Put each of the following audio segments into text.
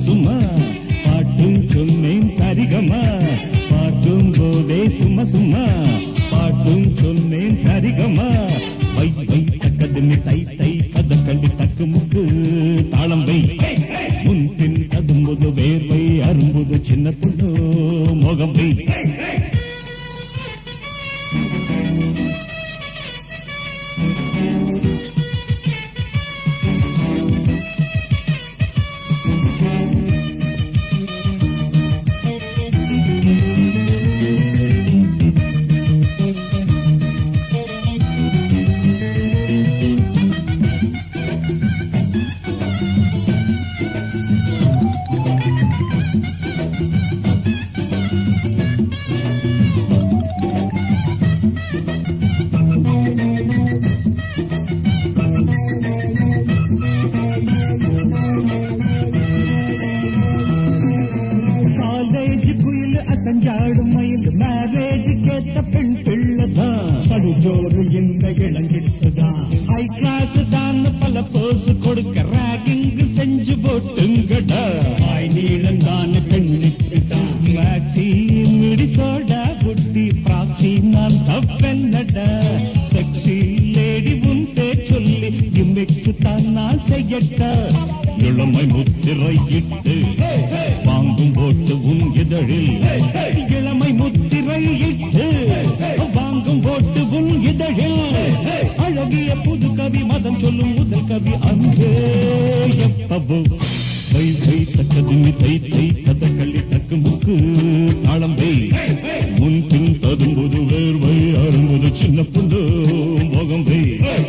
சும்மா பாட்டும் சொன்னேன் சரிகமா பாட்டும் போதே சும்மா சும்மா பாட்டும் சொன்னேன் சரிகமா வை வை தக்கதின்னு தை தை கதக்களி தக்கு முக்கு தாளம் வை முன் பின் கதும்புது வேர்வை அரும்புது சின்ன பொண்ணு முகம் வை காலேஜ் குயில் அசஞ்சாடும் மயில் மேரேஜ் கேட்ட பெண் பிள்ளைதான் படுஜோறு இந்த இளங்கிட்டுதான் ஹை கிளாஸ் தான் பல போஸ் கொடுக்க ராகிங் செஞ்சு போட்டுங்கடா ஆய் நீளம் தான் பெண்ணுக்குதான் மேக்ஸி மிடி சோடா புட்டி பிராக்சி நான் தப்பென்னடா செக்ஸி லேடி உன் பேர் சொல்லி இம்மிக்ஸ் தான் நான் செய்யட்டா இளமை முத்திரையிட்டு வாங்கும் போட்டு உன் இதழில் இளமை முத்திரையிட்டு வாங்கும் போட்டு உன் இதழில் அழகிய புது கவி மதம் சொல்லும் முதல் கவி அன்பே எப்பவோ வை வை தக்கதிமி தை தை கதகளி தக்கு முக்கு தாளம் வை முன் பின் ததும்புது வேர்வை அரும்புது சின்ன புண்டு முகம் வை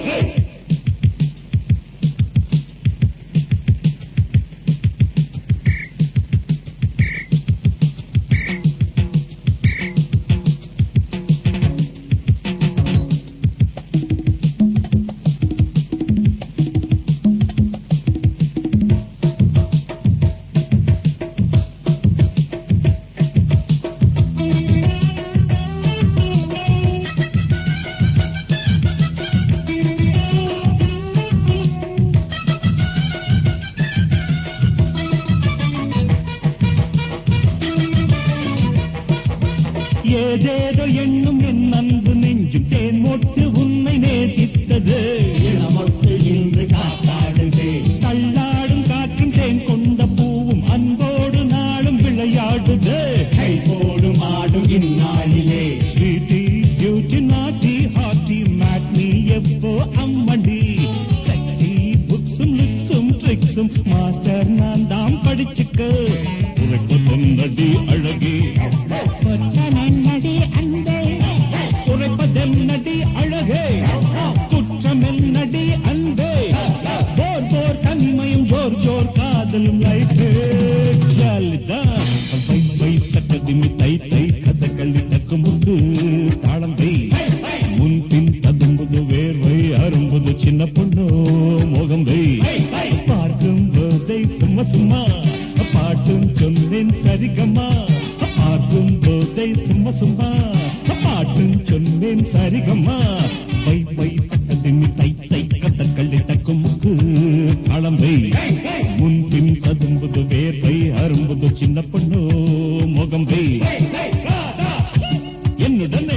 ஏதேதோ எண்ணும் என் அன்பு நெஞ்சும் தேன் மொட்டு உன்னை நேசித்தது இளமொட்டு இன்று காத்தாடுதே தள்ளாடும் காற்றும் தேன் கொண்ட பூவும் அன்போடு நாளும் விளையாடுது கை போடும் ஆடும் இந்நாளிலே ஸ்வீட்டி பியூட்டி நாட்டி ஹாட்டி மேட்னி எப்போ அம்மடி செக்ஸி புக்ஸும் லிப்ஸும் ட்ரிக்ஸும் மாஸ்டர் நான் தான் படிச்சுக்க உரைப்பதென்னடி அழகி நன்னடி அன்பே உரைப்பதென்னடி அழகே குற்றமென்னடி அன்பே போர் போர் தனிமையும் ஜோர் ஜோர் காதலும் லைஃபே ஜாலிதான் வை வை தக்கதிமி தை தை கதகளி தக்கு முக்கு தாளம் வை முன் பின் ததும்புது வேர்வை அரும்புது சின்ன பொண்ணு முகம் வை பார்க்கும் போதை சும்மா சும்மா பாட்டும் சொன்னேன் சரிகமா பார்க்கும் போதை சும்மா சும்மா பாட்டும் சொன்னேன் சரிகமா வை வை தக்கதிமி தை தை கதகளி தக்கு முக்கு தாளம் வை முன் பின் ததும்புது வேர்வை அரும்புது சின்ன பொண்ணு முகம் வை என்னுடன்